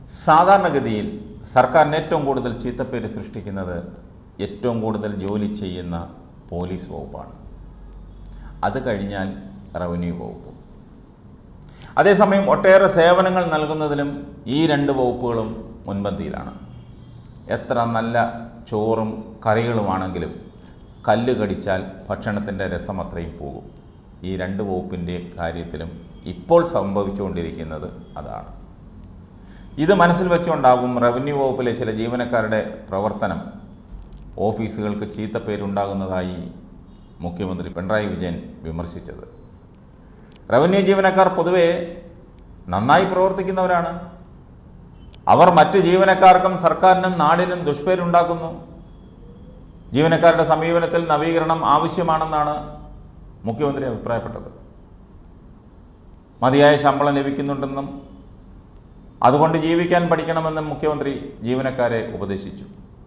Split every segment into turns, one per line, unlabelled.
സാധാരണഗതിയിൽ സർക്കാരിന് ഏറ്റവും കൂടുതൽ ചീത്തപ്പേര് സൃഷ്ടിക്കുന്നത് ഏറ്റവും കൂടുതൽ ജോലി ചെയ്യുന്ന പോലീസ് വകുപ്പാണ് അത് കഴിഞ്ഞാൽ റവന്യൂ വകുപ്പും അതേസമയം ഒട്ടേറെ സേവനങ്ങൾ നൽകുന്നതിലും ഈ രണ്ട് വകുപ്പുകളും മുൻപന്തിയിലാണ് എത്ര നല്ല ചോറും കറികളുമാണെങ്കിലും കല്ല് കടിച്ചാൽ ഭക്ഷണത്തിൻ്റെ രസം അത്രയും പോകും ഈ രണ്ട് വകുപ്പിൻ്റെ കാര്യത്തിലും ഇപ്പോൾ സംഭവിച്ചുകൊണ്ടിരിക്കുന്നത് അതാണ് ഇത് മനസ്സിൽ വെച്ചുകൊണ്ടാവും റവന്യൂ വകുപ്പിലെ ചില ജീവനക്കാരുടെ പ്രവർത്തനം ഓഫീസുകൾക്ക് ചീത്തപ്പേരുണ്ടാകുന്നതായി മുഖ്യമന്ത്രി പിണറായി വിജയൻ വിമർശിച്ചത് റവന്യൂ ജീവനക്കാർ പൊതുവെ നന്നായി പ്രവർത്തിക്കുന്നവരാണ് അവർ മറ്റ് ജീവനക്കാർക്കും സർക്കാരിനും നാടിനും ദുഷ്പേരുണ്ടാക്കുന്നു ജീവനക്കാരുടെ സമീപനത്തിൽ നവീകരണം ആവശ്യമാണെന്നാണ് മുഖ്യമന്ത്രി അഭിപ്രായപ്പെട്ടത് മതിയായ ശമ്പളം ലഭിക്കുന്നുണ്ടെന്നും അതുകൊണ്ട് ജീവിക്കാൻ പഠിക്കണമെന്നും മുഖ്യമന്ത്രി ജീവനക്കാരെ ഉപദേശിച്ചു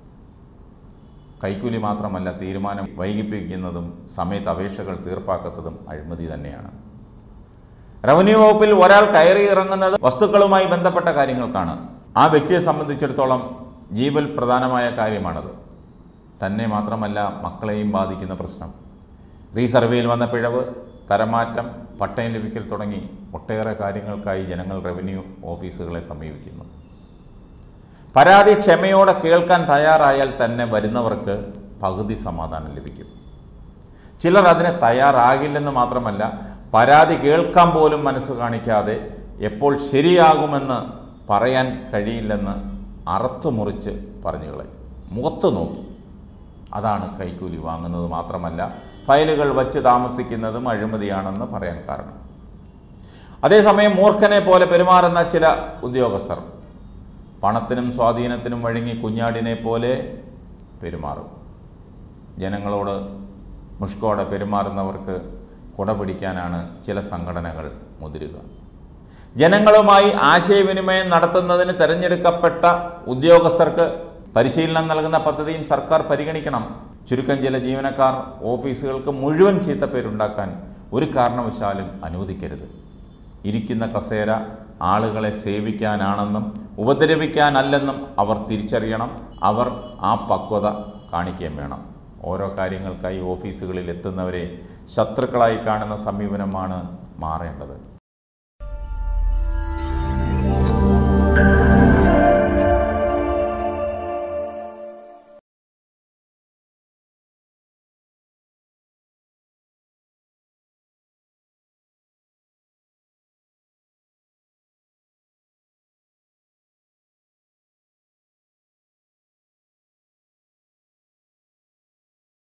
കൈക്കൂലി മാത്രമല്ല തീരുമാനം വൈകിപ്പിക്കുന്നതും സമയത്ത് അപേക്ഷകൾ തീർപ്പാക്കാത്തതും അഴിമതി തന്നെയാണ് റവന്യൂ വകുപ്പിൽ ഒരാൾ കയറി ഇറങ്ങുന്നത് വസ്തുക്കളുമായി ബന്ധപ്പെട്ട കാര്യങ്ങൾക്കാണ് ആ വ്യക്തിയെ സംബന്ധിച്ചിടത്തോളം ജീവൽ പ്രധാനമായ കാര്യമാണത് തന്നെ മാത്രമല്ല മക്കളെയും ബാധിക്കുന്ന പ്രശ്നം റീസർവേയിൽ വന്ന പിഴവ് തരമാറ്റം പട്ടയം ലഭിക്കൽ തുടങ്ങി ഒട്ടേറെ കാര്യങ്ങൾക്കായി ജനങ്ങൾ റവന്യൂ ഓഫീസുകളെ സമീപിക്കുന്നു പരാതി ക്ഷമയോടെ കേൾക്കാൻ തയ്യാറായാൽ തന്നെ വരുന്നവർക്ക് പകുതി സമാധാനം ലഭിക്കും ചിലർ അതിന് തയ്യാറാകില്ലെന്ന് മാത്രമല്ല പരാതി കേൾക്കാൻ പോലും മനസ്സ് കാണിക്കാതെ എപ്പോൾ ശരിയാകുമെന്ന് പറയാൻ കഴിയില്ലെന്ന് അറുത്തു മുറിച്ച് പറഞ്ഞു കളയും മുഖത്ത് നോക്കി അതാണ് കൈക്കൂലി വാങ്ങുന്നത് മാത്രമല്ല ഫയലുകൾ വച്ച് താമസിക്കുന്നതും അഴിമതിയാണെന്ന് പറയാൻ കാരണം അതേസമയം മൂർഖനെ പോലെ പെരുമാറുന്ന ചില ഉദ്യോഗസ്ഥർ പണത്തിനും സ്വാധീനത്തിനും വഴങ്ങി കുഞ്ഞാടിനെ പോലെ പെരുമാറും ജനങ്ങളോട് മുഷ്കോടെ പെരുമാറുന്നവർക്ക് കുട പിടിക്കാനാണ് ചില സംഘടനകൾ മുതിരുക ജനങ്ങളുമായി ആശയവിനിമയം നടത്തുന്നതിന് തിരഞ്ഞെടുക്കപ്പെട്ട ഉദ്യോഗസ്ഥർക്ക് പരിശീലനം നൽകുന്ന പദ്ധതിയും സർക്കാർ പരിഗണിക്കണം ചുരുക്കം ചില ജീവനക്കാർ ഓഫീസുകൾക്ക് മുഴുവൻ ചീത്തപ്പേരുണ്ടാക്കാൻ ഒരു കാരണവശാലും അനുവദിക്കരുത് ഇരിക്കുന്ന കസേര ആളുകളെ സേവിക്കാനാണെന്നും ഉപദ്രവിക്കാനല്ലെന്നും അവർ തിരിച്ചറിയണം അവർ ആ പക്വത കാണിക്കുകയും വേണം ഓരോ കാര്യങ്ങൾക്കായി ഓഫീസുകളിൽ എത്തുന്നവരെ ശത്രുക്കളായി കാണുന്ന സമീപനമാണ് മാറേണ്ടത്